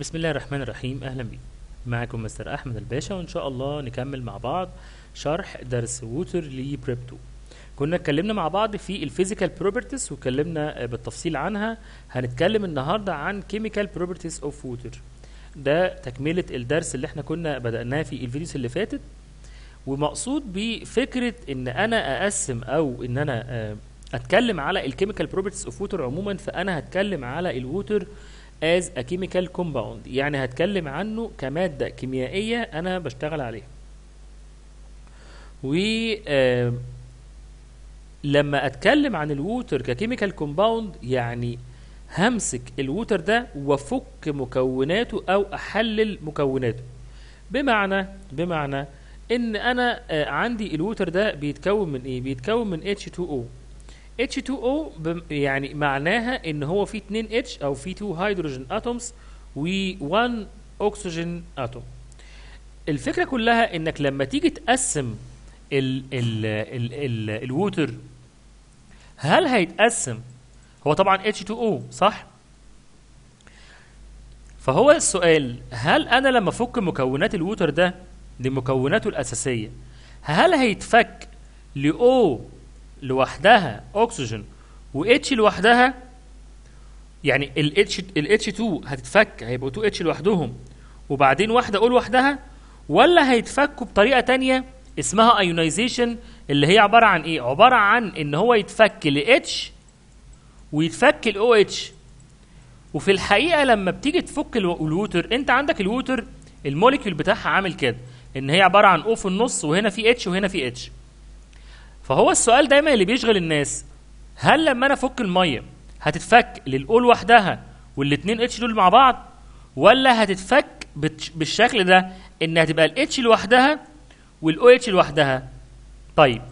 بسم الله الرحمن الرحيم اهلا بيكم معكم مستر احمد الباشا وان شاء الله نكمل مع بعض شرح درس ووتر لبريب 2 كنا اتكلمنا مع بعض في الفيزيكال بروبرتيز واتكلمنا بالتفصيل عنها هنتكلم النهارده عن كيميكال بروبرتيز اوف ووتر ده تكمله الدرس اللي احنا كنا بدأناه في الفيديوز اللي فاتت ومقصود بفكره ان انا اقسم او ان انا آه، اتكلم على الكيميكال بروبرتيز اوف ووتر عموما فانا هتكلم على الووتر as a chemical compound يعني هتكلم عنه كمادة كيميائية أنا بشتغل عليها و آه، لما أتكلم عن الووتر ككيميكال كومباوند يعني همسك الووتر ده وافك مكوناته أو أحلل مكوناته بمعنى بمعنى إن أنا آه، عندي الووتر ده بيتكون من إيه؟ بيتكون من H2O H2O بم- يعني معناها ان هو في 2 H او في 2 هيدروجين اتومز و1 اكسجين اتوم الفكره كلها انك لما تيجي تقسم ال ال ال ال الووتر هل هيتقسم هو طبعا H2O صح فهو السؤال هل انا لما افك مكونات الووتر ده لمكوناته الاساسيه هل هيتفك ل O لوحدها اكسجين و H لوحدها يعني ال H ال H2 هتتفك هيبقوا 2 H لوحدهم وبعدين واحده O لوحدها ولا هيتفكوا بطريقه تانية اسمها ايونايزيشن اللي هي عباره عن ايه عباره عن ان هو يتفك ل H ويتفك ال OH وفي الحقيقه لما بتيجي تفك الو- الووتر انت عندك الووتر الموليكيول بتاعها عامل كده ان هي عباره عن O في النص وهنا في H وهنا في H فهو السؤال دايما اللي بيشغل الناس هل لما انا افك الميه هتتفك للاو لوحدها والاتنين اتش دول مع بعض ولا هتتفك بتش- بالشكل ده ان هتبقى الاتش لوحدها والاو اتش لوحدها طيب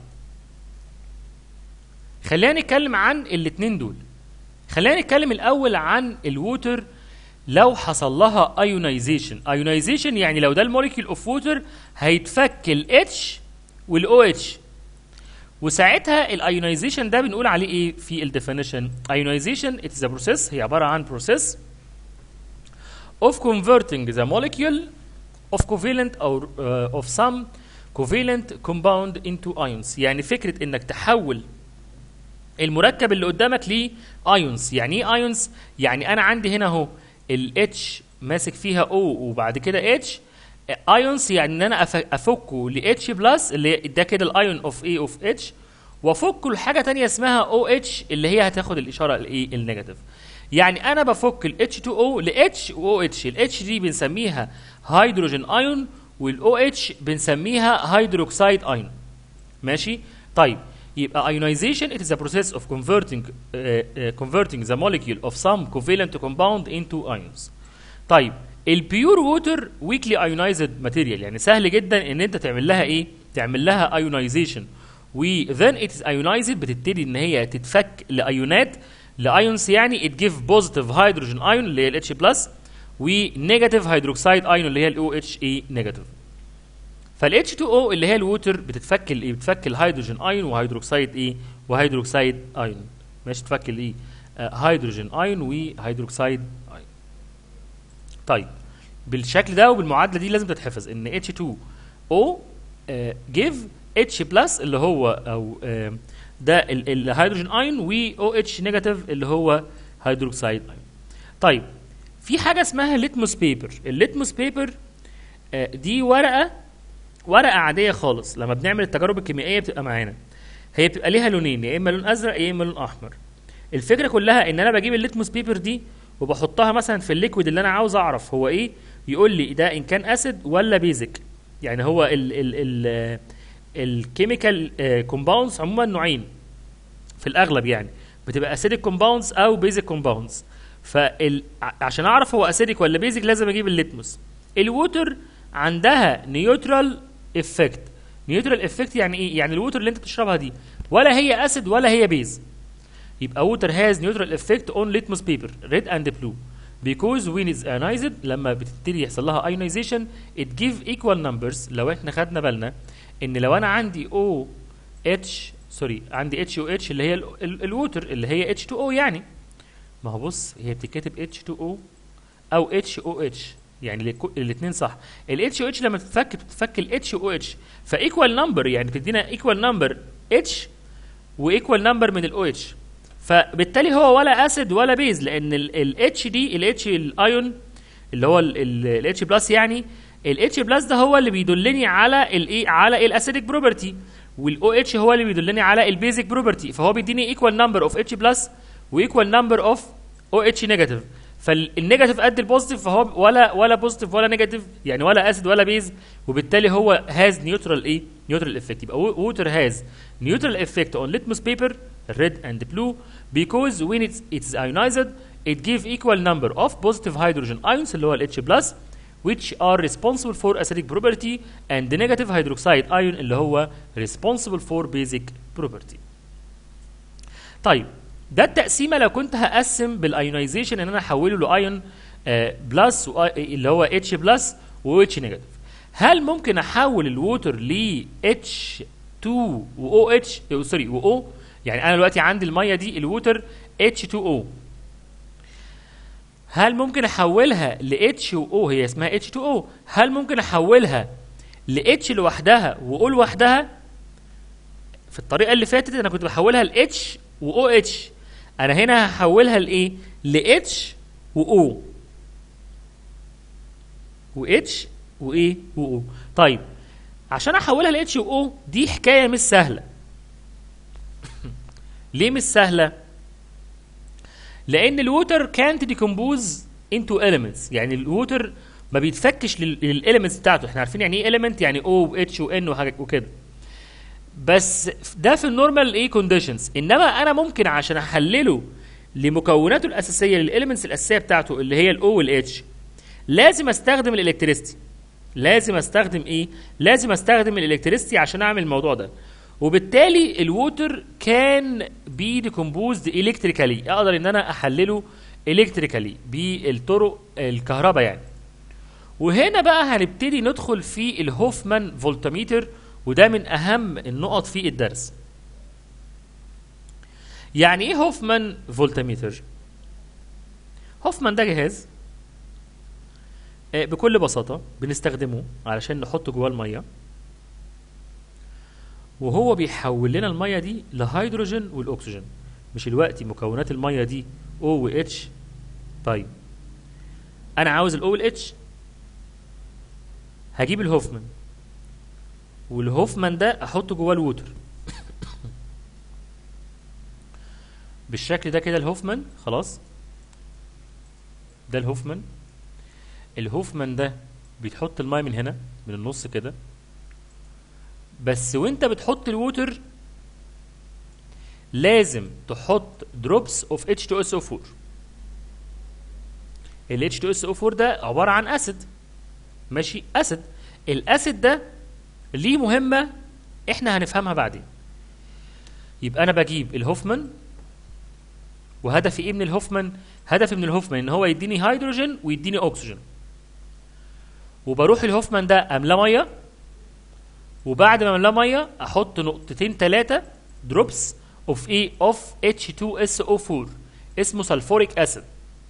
خلينا نتكلم عن الاتنين دول خلينا نتكلم الاول عن الووتر لو حصل لها ايونايزيشن ايونايزيشن يعني لو ده الموليكيول اوف ووتر هيتفك الاتش والاو اتش وساعتها الايونايزيشن ده بنقول عليه ايه في الديفينيشن ايونايزيشن اتس ا بروسيس هي عباره عن بروسيس of converting the molecule of covalent or uh, of some covalent compound into ions يعني فكره انك تحول المركب اللي قدامك ليه ايونز يعني ايه ايونز يعني انا عندي هنا اهو الاتش ماسك فيها او وبعد كده اتش ايونز يعني ان انا أف- افكه ل اتش بلس اللي ده كده الايون اوف اي اوف اتش وافكه لحاجه تانية اسمها او اتش اللي هي هتاخد الاشاره الايه النيجاتيف يعني انا بفك ال H2O ل H و OH ال H دي بنسميها هيدروجين ايون وال OH بنسميها هيدروكسيد ايون ماشي طيب يبقى ionization it is a process of converting uh, uh, converting the molecule of some covalent compound into ions طيب البيور ووتر ويكلي ايونايزد ماتيريال يعني سهل جدا ان انت تعمل لها ايه تعمل لها ايونايزيشن و then it is ionized بتبتدي ان هي تتفك لايونات لايونز يعني it give positive hydrogen ion اللي هي ال H بلس ونيجاتيف هيدروكسيد ايون اللي هي ال OH نيجاتيف فال H2O اللي هي الووتر بتتفك الايه بتفك الهيدروجين ايون وهيدروكسيد ايه وهيدروكسيد ايون ماشي تفك الايه آه، هيدروجين ايون وهيدروكسيد ايون طيب بالشكل ده وبالمعادله دي لازم تتحفظ ان H2O آه، give H بلس اللي هو او آه، ده ال- الهيدروجين ايون و OH نيجاتيف اللي هو هيدروكسيد ايون طيب في حاجه اسمها ليتموس بيبر الليتموس بيبر آه، دي ورقه ورقه عاديه خالص لما بنعمل التجارب الكيميائيه بتبقى معانا هي بتبقى ليها لونين يا اما لون ازرق يا اما لون احمر الفكره كلها ان انا بجيب الليتموس بيبر دي وبحطها مثلا في الليكويد اللي انا عاوز اعرف هو ايه يقول لي ده ان كان اسيد ولا بيزك يعني هو ال ال ال الكيميكال كومباوندز عموما نوعين في الاغلب يعني بتبقى اسيدك كومباوندز او بيزك كومباوندز فعشان اعرف هو اسيدك ولا بيزك لازم اجيب الليتموس الووتر عندها نيوترال افكت نيوترال افكت يعني ايه يعني الووتر اللي انت بتشربها دي ولا هي اسيد ولا هي بيز يبقى ووتر هاز نيوترال افكت اون litmus بيبر ريد اند بلو because when it's ionized لما بتبتدي يحصل لها ionization it give equal numbers لو احنا خدنا بالنا ان لو انا عندي O H سوري عندي H و H اللي هي ال- ال- الووتر اللي هي H2O يعني ما هو بص هي بتتكتب H2O او اتش او اتش يعني الاثنين صح الاتش او اتش لما تتفك بتتفك الاتش او اتش فايكوال نمبر يعني تدينا ايكوال نمبر اتش وايكوال نمبر من الاو اتش فبالتالي هو ولا اسيد ولا بيز لان الاتش دي الاتش الايون اللي هو الاتش بلس يعني الاتش بلس ده هو اللي بيدلني على الايه على الاسيدك بروبرتي والاو اتش هو اللي بيدلني على البيزك بروبرتي فهو بيديني ايكوال نمبر اوف اتش بلس وايكوال نمبر اوف او اتش نيجاتيف فالنيجاتيف قد البوزيتيف فهو ولا ولا بوزيتيف ولا نيجاتيف يعني ولا اسيد ولا بيز وبالتالي هو هاز نيوترال ايه نيوترال افكت يبقى ووتر هاز نيوترال افكت اون litmus paper red and blue because when it's it's ionized it give equal number of positive hydrogen ions اللي هو ال H plus which are responsible for acidic property and the negative hydroxide ion اللي هو responsible for basic property. طيب ده التقسيمه لو كنت هقسم بالايونيزيشن ان انا احوله لايون بلس اللي هو اتش بلس و اتش نيجاتيف هل ممكن احول الووتر ل اتش 2 و او اتش سوري و او يعني انا دلوقتي عندي الميه دي الووتر اتش 2 او هل ممكن احولها ل اتش و او هي اسمها اتش 2 او هل ممكن احولها ل اتش لوحدها و او لوحدها في الطريقه اللي فاتت انا كنت بحولها ل اتش و او اتش انا هنا هحولها لايه ل اتش و او و اتش وايه و او طيب عشان احولها ل اتش و او دي حكايه مش سهله ليه مش سهله لان الووتر كانت ديكومبوز انتو elements يعني الووتر ما بيتفكش للاليمنتس بتاعته احنا عارفين يعني ايه element يعني او واتش وان وكده بس ده في النورمال ايه كونديشنز انما انا ممكن عشان احلله لمكوناته الاساسيه للاليمنتس الاساسيه بتاعته اللي هي الاو والاتش لازم استخدم الالكتريستي لازم استخدم ايه لازم استخدم الالكتريستي عشان اعمل الموضوع ده وبالتالي الووتر كان بي ديكومبوزد الكتريكالي اقدر ان انا احلله الكتريكالي بالطرق الكهرباء يعني وهنا بقى هنبتدي ندخل في الهوفمان فولتميتر وده من اهم النقط في الدرس يعني ايه هوفمان فولتميتر هوفمان ده جهاز بكل بساطه بنستخدمه علشان نحط جواه الميه وهو بيحول لنا الميه دي لهيدروجين والاكسجين مش الوقت مكونات الميه دي O و H طيب انا عاوز الاو والاتش هجيب الهوفمان والهوفمان ده احطه جواه الووتر بالشكل ده كده الهوفمان خلاص ده الهوفمان الهوفمان ده بتحط الماء من هنا من النص كده بس وانت بتحط الووتر لازم تحط دروبس اوف H2SO4 ال H2SO4 ده عبارة عن اسيد ماشي اسيد الاسيد ده ليه مهمة احنا هنفهمها بعدين يبقى انا بجيب الهوفمان وهدفي ايه من الهوفمان هدفي من الهوفمان ان هو يديني هيدروجين ويديني اكسجين وبروح الهوفمان ده املاه ميه وبعد ما املاه ميه احط نقطتين ثلاثه دروبس اوف ايه اوف H2SO4 اسمه سلفوريك اسيد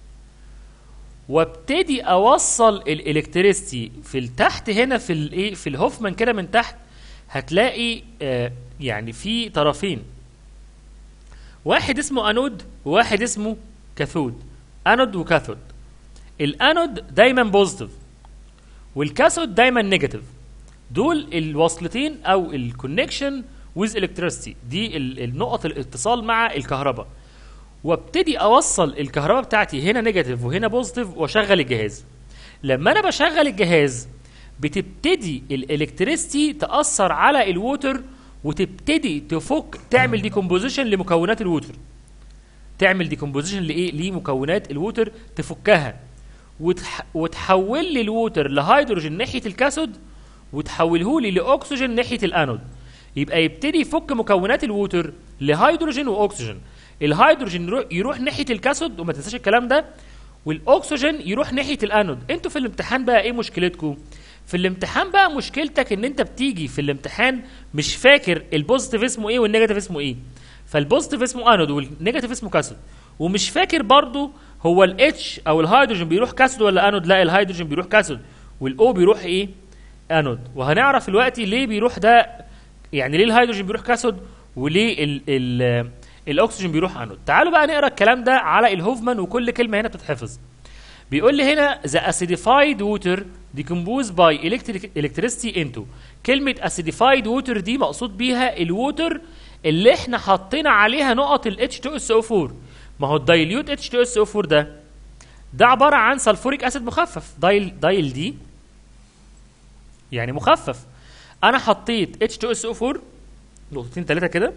وابتدي اوصل الالكتريستي في التحت هنا في الايه في الهوفمان كده من تحت هتلاقي آه يعني في طرفين واحد اسمه انود وواحد اسمه كاثود انود وكاثود الانود دايما بوزيتيف والكاثود دايما نيجاتيف دول الوصلتين او الكونكشن ويز الكتريستي دي النقط الاتصال مع الكهرباء وابتدي اوصل الكهرباء بتاعتي هنا نيجاتيف وهنا بوزيتيف واشغل الجهاز لما انا بشغل الجهاز بتبتدي الالكتريستي تاثر على الووتر وتبتدي تفك تعمل ديكومبوزيشن لمكونات الووتر تعمل ديكومبوزيشن لايه لمكونات الووتر تفكها وتح... وتحول لي الووتر لهيدروجين ناحيه الكاثود وتحوله لي لاكسجين ناحيه الانود يبقى يبتدي يفك مكونات الووتر لهيدروجين واكسجين الهيدروجين يروح, يروح ناحيه الكاثود وما تنساش الكلام ده والاكسجين يروح ناحيه الانود انتوا في الامتحان بقى ايه مشكلتكم في الامتحان بقى مشكلتك ان انت بتيجي في الامتحان مش فاكر البوزيتيف اسمه ايه والنيجاتيف اسمه ايه فالبوزيتيف اسمه انود والنيجاتيف اسمه كاثود ومش فاكر برضو هو الاتش او الهيدروجين بيروح كاسود ولا انود لا الهيدروجين بيروح كاسود والاو بيروح ايه انود وهنعرف دلوقتي ليه بيروح ده يعني ليه الهيدروجين بيروح كاسود وليه ال ال الاكسجين بيروح انود تعالوا بقى نقرا الكلام ده على الهوفمان وكل كلمه هنا بتتحفظ بيقول لي هنا the acidified water decomposed by electric electricity into كلمة acidified water دي مقصود بيها الووتر اللي احنا حطينا عليها نقط ال H2SO4 ما هو الدايليوت H2SO4 ده ده عبارة عن سلفوريك اسيد مخفف دايل دايل دي يعني مخفف انا حطيت H2SO4 نقطتين ثلاثة كده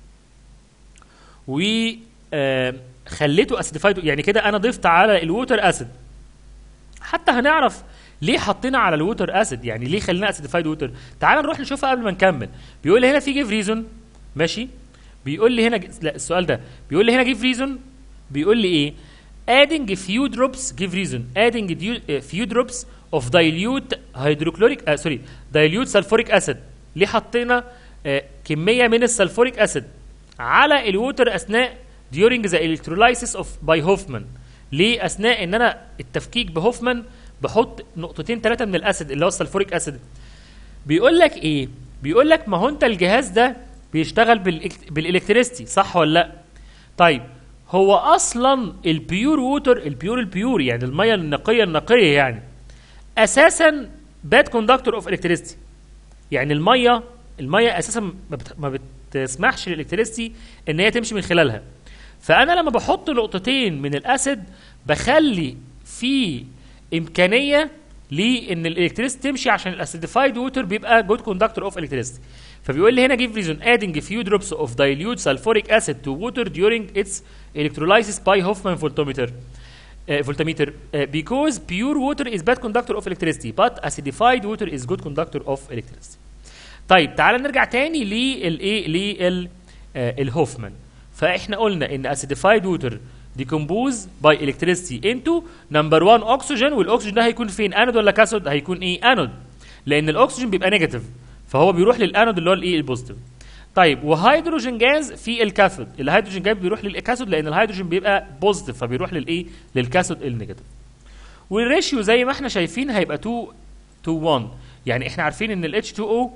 و آه، خليته اسيديفايد يعني كده انا ضفت على الووتر اسيد حتى هنعرف ليه حطينا على الووتر اسيد يعني ليه خلينا اسيديفايد ووتر تعال نروح نشوفها قبل ما نكمل بيقول لي هنا في جيف ريزون ماشي بيقول لي هنا لا السؤال ده بيقول لي هنا جيف ريزون بيقول لي ايه adding few drops give reason adding du- uh, few drops of dilute hydrochloric uh, sorry dilute sulfuric acid ليه حطينا uh, كميه من السلفوريك اسيد على الووتر اثناء during the electrolysis of by Hoffman ليه اثناء ان انا التفكيك بهوفمان بحط نقطتين ثلاثه من الاسيد اللي هو السلفوريك اسيد بيقول لك ايه بيقول لك ما هو انت الجهاز ده بيشتغل بالإلكت- بالالكتريستي صح ولا لا طيب هو اصلا البيور ووتر البيور البيور يعني الميه النقيه النقيه يعني اساسا باد كوندكتور اوف الكتريستي يعني الميه الميه اساسا ما, بت... ما بتسمحش للالكتريستي ان هي تمشي من خلالها فانا لما بحط نقطتين من الاسيد بخلي في امكانيه لان الالكتريستي تمشي عشان الاسيديفايد ووتر بيبقى جود كوندكتور اوف الكتريستي فبيقول لي هنا give reason adding few drops of dilute sulfuric acid to water during its electrolysis by Hoffman voltmeter uh, voltmeter uh, because pure water is bad conductor of electricity but acidified water is good conductor of electricity طيب تعال نرجع تاني للايه لل آه، الهوفمان فاحنا قلنا ان acidified water decompose by electricity into number 1 oxygen والاكسجين ده هيكون فين انود ولا كاثود هيكون ايه انود لان الاكسجين بيبقى نيجاتيف فهو بيروح للانود اللي هو الايه البوزيتيف طيب وهيدروجين جاز في الكاثود الهيدروجين جاز بيروح للكاثود لان الهيدروجين بيبقى بوزيتيف فبيروح للايه للكاثود النيجاتيف والريشيو زي ما احنا شايفين هيبقى 2 to 1 يعني احنا عارفين ان ال H2O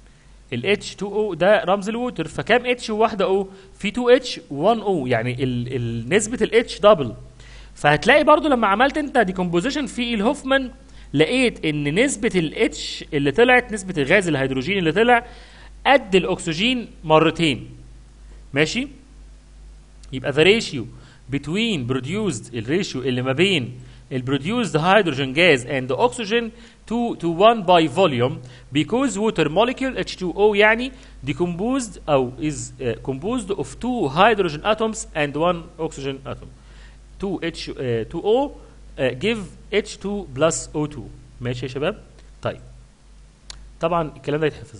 ال H2O ده رمز الووتر فكام H وواحدة O في 2 H 1 O يعني ال ال نسبة ال H دبل فهتلاقي برضو لما عملت انت ديكومبوزيشن في الهوفمان لقيت ان نسبة ال H اللي طلعت نسبة الغاز الهيدروجين اللي طلع قد الاكسجين مرتين ماشي يبقى the ratio between produced الريشيو اللي ما بين ال produced hydrogen gas and the oxygen 2 to 1 by volume because water molecule H2O يعني decomposed أو is uh, composed of two hydrogen atoms and one oxygen atom 2 H uh, 2O uh, give H2 plus O2 ماشي يا شباب طيب طبعا الكلام ده يتحفظ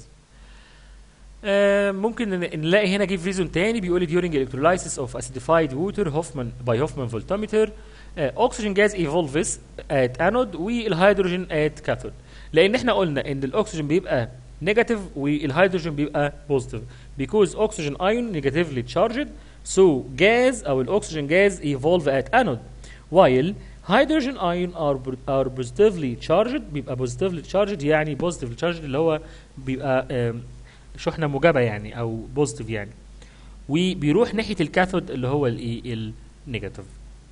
آه، ممكن ن- نلاقي هنا جيف ريزون تاني بيقول لي during electrolysis of acidified water Hoffman by Hoffman voltmeter uh, oxygen gas evolves at anode والهيدروجين at cathode لان احنا قلنا ان الاكسجين بيبقى نيجاتيف والهيدروجين بيبقى بوزيتيف because oxygen ion negatively charged so gas او الاكسجين gas evolve at anode while hydrogen ion are are positively charged بيبقى positively charged يعني positively charged اللي هو بيبقى آم، شحنه موجبه يعني او بوزيتيف يعني وبيروح ناحيه الكاثود اللي هو الايه النيجاتيف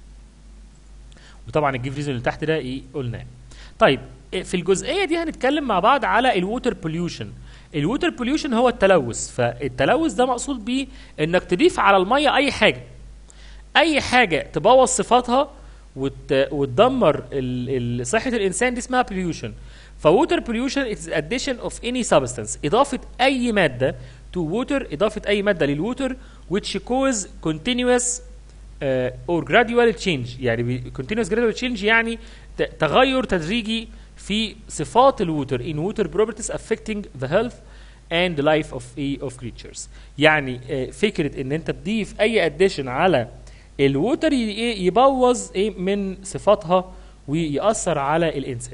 وطبعا الجيف ريزون اللي تحت ده ايه قلناه طيب إيه، في الجزئيه دي هنتكلم مع بعض على الووتر بوليوشن الووتر بوليوشن هو التلوث فالتلوث ده مقصود بيه انك تضيف على الميه اي حاجه اي حاجه تبوظ صفاتها وت... وتدمر ال... ال... صحه الانسان دي اسمها pollution فووتر pollution is addition of any substance اضافه اي ماده to water اضافه اي ماده للووتر which cause continuous uh, or gradual change يعني بي- continuous gradual change يعني ت- تغير تدريجي في صفات الووتر in water properties affecting the health and the life of a of creatures يعني آه، فكره ان انت تضيف اي اديشن على الووتر ي- إيه، يبوظ ايه من صفاتها ويأثر على الانسان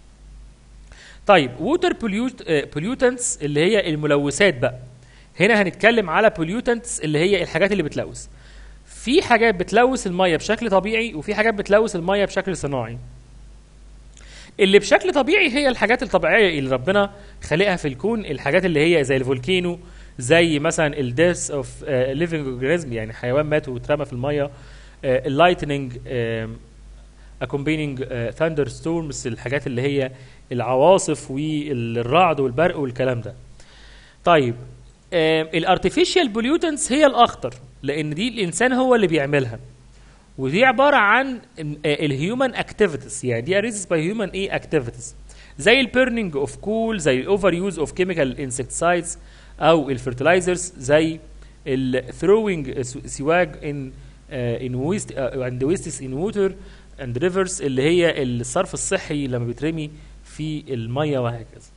طيب ووتر بوليوتنتس اللي هي الملوثات بقى هنا هنتكلم على بوليوتنتس اللي هي الحاجات اللي بتلوث في حاجات بتلوث الميه بشكل طبيعي وفي حاجات بتلوث الميه بشكل صناعي اللي بشكل طبيعي هي الحاجات الطبيعيه اللي ربنا خلقها في الكون الحاجات اللي هي زي الفولكينو زي مثلا الديث اوف ليفنج اورجانيزم يعني حيوان مات واترمى في الميه اللايتنينج اكومبيننج ثاندر ستورمز الحاجات اللي هي العواصف والرعد والبرق والكلام ده طيب الارتفيشال بوليوتنس هي الاخطر لان دي الانسان هو اللي بيعملها ودي عباره عن الهيومن اكتيفيتيز يعني دي اريزز باي هيومن ايه اكتيفيتيز زي البيرنينج اوف كول زي الاوفر يوز اوف كيميكال انسكتسايدز او الفيرتلايزرز زي الثروينج سواج ان ان ويست اند ويستس ان ووتر اند ريفرز اللي هي الصرف الصحي لما بيترمي في الميه وهكذا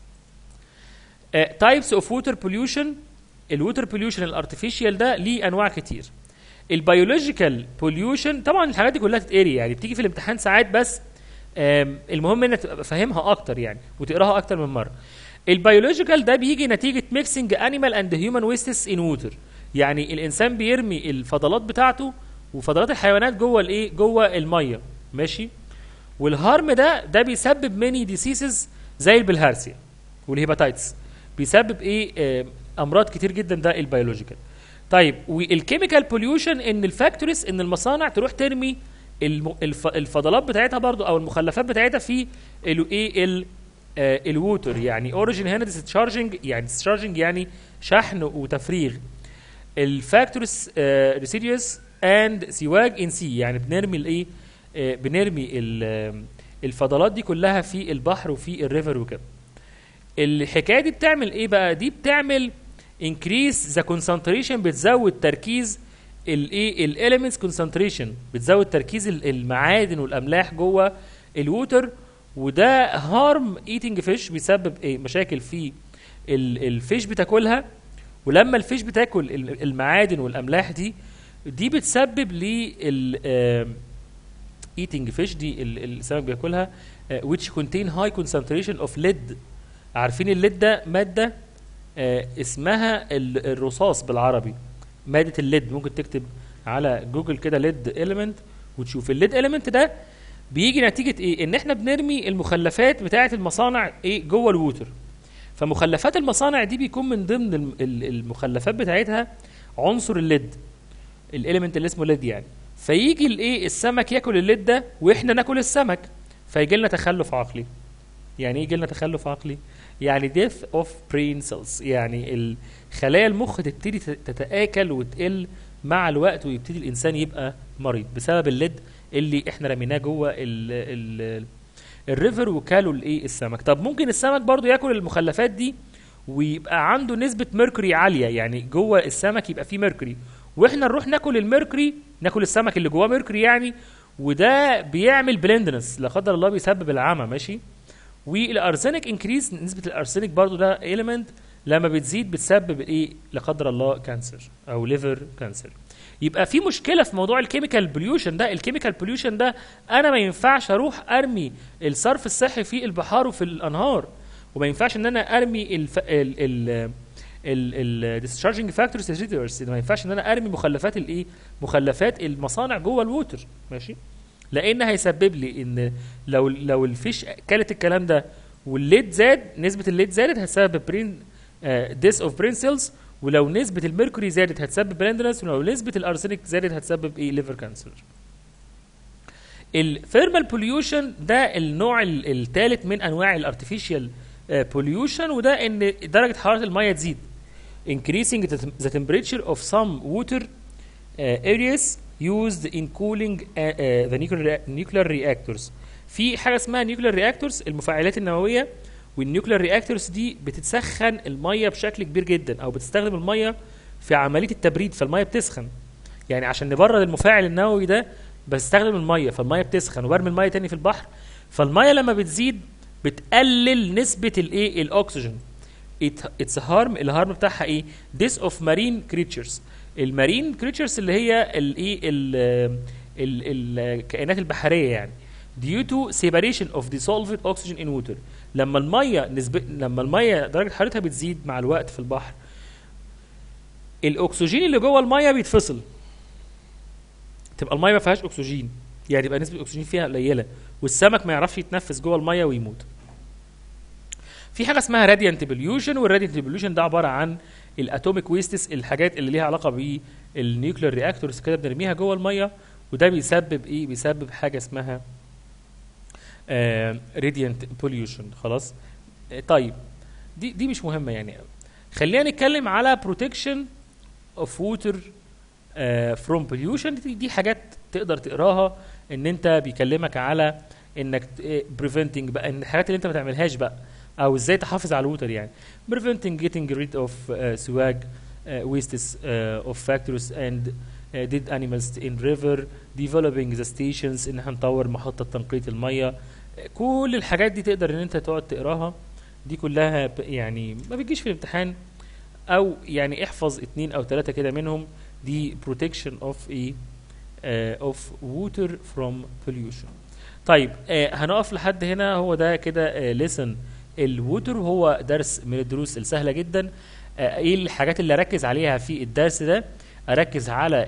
تايبس اوف ووتر بوليوشن الووتر بوليوشن الارتفيشال ده ليه انواع كتير البيولوجيكال بوليوشن طبعا الحاجات دي كلها تتقري يعني بتيجي في الامتحان ساعات بس المهم انك تبقى فاهمها اكتر يعني وتقراها اكتر من مره البيولوجيكال ده بيجي نتيجه ميكسنج انيمال اند هيومن ويستس ان ووتر يعني الانسان بيرمي الفضلات بتاعته وفضلات الحيوانات جوه الايه جوه الميه ماشي والهارم ده ده بيسبب ماني ديسيسز زي البلهارسيا والهيباتايتس بيسبب ايه آه امراض كتير جدا ده البيولوجيكال طيب والكيميكال بوليوشن ان الفاكتوريز ان المصانع تروح ترمي الف الفضلات بتاعتها برضو او المخلفات بتاعتها في الايه ال آه الووتر يعني اوريجين هنا ديسشارجنج يعني ديسشارجنج يعني شحن وتفريغ الفاكتوريز ريسيديوس اند سواج ان سي يعني بنرمي الايه آه بنرمي الفضلات دي كلها في البحر وفي الريفر وكده الحكايه دي بتعمل ايه بقى دي بتعمل increase ذا concentration بتزود تركيز الايه الاليمنتس كونسنتريشن بتزود تركيز المعادن والاملاح جوه الووتر وده هارم ايتنج فيش بيسبب ايه مشاكل في الفيش بتاكلها ولما الفيش بتاكل المعادن والاملاح دي دي بتسبب لل ايتنج فيش دي السمك بياكلها which contain high concentration of lead عارفين الليد ده ماده آه اسمها الرصاص بالعربي ماده الليد ممكن تكتب على جوجل كده ليد اليمنت وتشوف الليد اليمنت ده بيجي نتيجه ايه ان احنا بنرمي المخلفات بتاعه المصانع ايه جوه الووتر فمخلفات المصانع دي بيكون من ضمن المخلفات بتاعتها عنصر الليد الاليمنت اللي اسمه ليد يعني فيجي الايه السمك ياكل الليد ده واحنا ناكل السمك فيجي لنا تخلف عقلي يعني ايه يجي لنا تخلف عقلي يعني ديث اوف برين سيلز يعني خلايا المخ تبتدي تتاكل وتقل مع الوقت ويبتدي الانسان يبقى مريض بسبب الليد اللي احنا رميناه جوه ال ال الريفر وكالوا الايه السمك طب ممكن السمك برضو ياكل المخلفات دي ويبقى عنده نسبه ميركوري عاليه يعني جوه السمك يبقى فيه ميركوري واحنا نروح ناكل الميركوري ناكل السمك اللي جواه ميركوري يعني وده بيعمل بلندنس لا قدر الله بيسبب العمى ماشي والارسنك انكريز نسبه الارسنك برضو ده ايليمنت لما بتزيد بتسبب ايه لا قدر الله كانسر او ليفر كانسر يبقى في مشكله في موضوع الكيميكال بوليوشن ده الكيميكال بوليوشن ده انا ما ينفعش اروح ارمي الصرف الصحي في البحار وفي الانهار وما ينفعش ان انا ارمي الف... ال ال الديسشارجنج فاكتورز ريزيدوارز ما ينفعش ان انا ارمي مخلفات الايه مخلفات المصانع جوه الووتر ماشي لان هيسبب لي ان لو لو الفيش كلت الكلام ده والليد زاد نسبه الليد زادت هتسبب برين ديس اوف برين سيلز ولو نسبه الميركوري زادت هتسبب بلندرس ولو نسبه الارسنيك زادت هتسبب ايه ليفر كانسر الثيرمال بوليوشن ده النوع الثالث من انواع الارتفيشال بوليوشن وده ان درجه حراره الميه تزيد increasing the temperature of some water uh, areas used in cooling uh, uh, the nuclear, nuclear reactors في حاجه اسمها nuclear reactors المفاعلات النوويه والنيوكلير رياكتورز دي بتتسخن الميه بشكل كبير جدا او بتستخدم الميه في عمليه التبريد فالميه بتسخن يعني عشان نبرد المفاعل النووي ده بستخدم الميه فالميه بتسخن وبرمي الميه تاني في البحر فالميه لما بتزيد بتقلل نسبه الايه الاكسجين اتس هارم الهارم بتاعها ايه ديس اوف مارين كريتشرز المارين كريتشرز اللي هي الايه الكائنات البحريه يعني due to separation of dissolved oxygen in water لما الميه نسبة لما الميه درجه حرارتها بتزيد مع الوقت في البحر الاكسجين اللي جوه الميه بيتفصل تبقى الميه ما فيهاش اكسجين يعني يبقى نسبه الاكسجين فيها قليله والسمك ما يعرفش يتنفس جوه الميه ويموت في حاجه اسمها راديانت بوليوشن والراديانت بوليوشن ده عباره عن الاتوميك ويستس الحاجات اللي ليها علاقه بالنيوكلير رياكتورز كده بنرميها جوه الميه وده بيسبب ايه بيسبب حاجه اسمها راديانت بوليوشن خلاص آه، طيب دي دي مش مهمه يعني قوي خلينا نتكلم على بروتكشن اوف ووتر فروم بوليوشن دي, دي حاجات تقدر تقراها ان انت بيكلمك على انك بريفنتنج بقى ان الحاجات اللي انت ما تعملهاش بقى او ازاي تحافظ على الووتر يعني preventing getting rid of uh, swag uh, wastes uh, of factories and uh, dead animals in river developing the stations ان احنا نطور محطة تنقية المية كل الحاجات دي تقدر ان انت تقعد تقراها دي كلها ب- يعني ما بتجيش في الامتحان او يعني احفظ اتنين او تلاتة كده منهم دي protection of a uh, of water from pollution طيب آه هنقف لحد هنا هو ده كده آه lesson الووتر هو درس من الدروس السهله جدا آه ايه الحاجات اللي اركز عليها في الدرس ده اركز على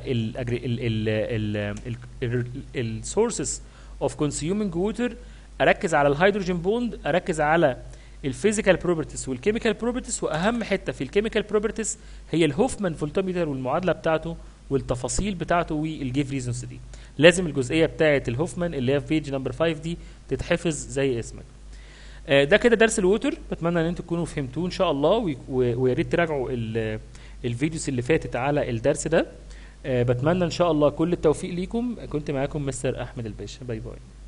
السورسز اوف كونسيومينج ووتر اركز على الهيدروجين بوند اركز على الفيزيكال بروبرتيز والكيميكال بروبرتيز واهم حته في الكيميكال بروبرتيز هي الهوفمان فولتوميتر والمعادله بتاعته والتفاصيل بتاعته والجيف ريزونز دي لازم الجزئيه بتاعه الهوفمان اللي هي في بيج نمبر 5 دي تتحفظ زي اسمك آه، ده كده درس الووتر بتمنى ان انتم تكونوا فهمتوه ان شاء الله وي- و- ويا ريت تراجعوا ال- الفيديوز اللي فاتت على الدرس ده آه، بتمنى ان شاء الله كل التوفيق ليكم كنت معاكم مستر احمد الباشا باي باي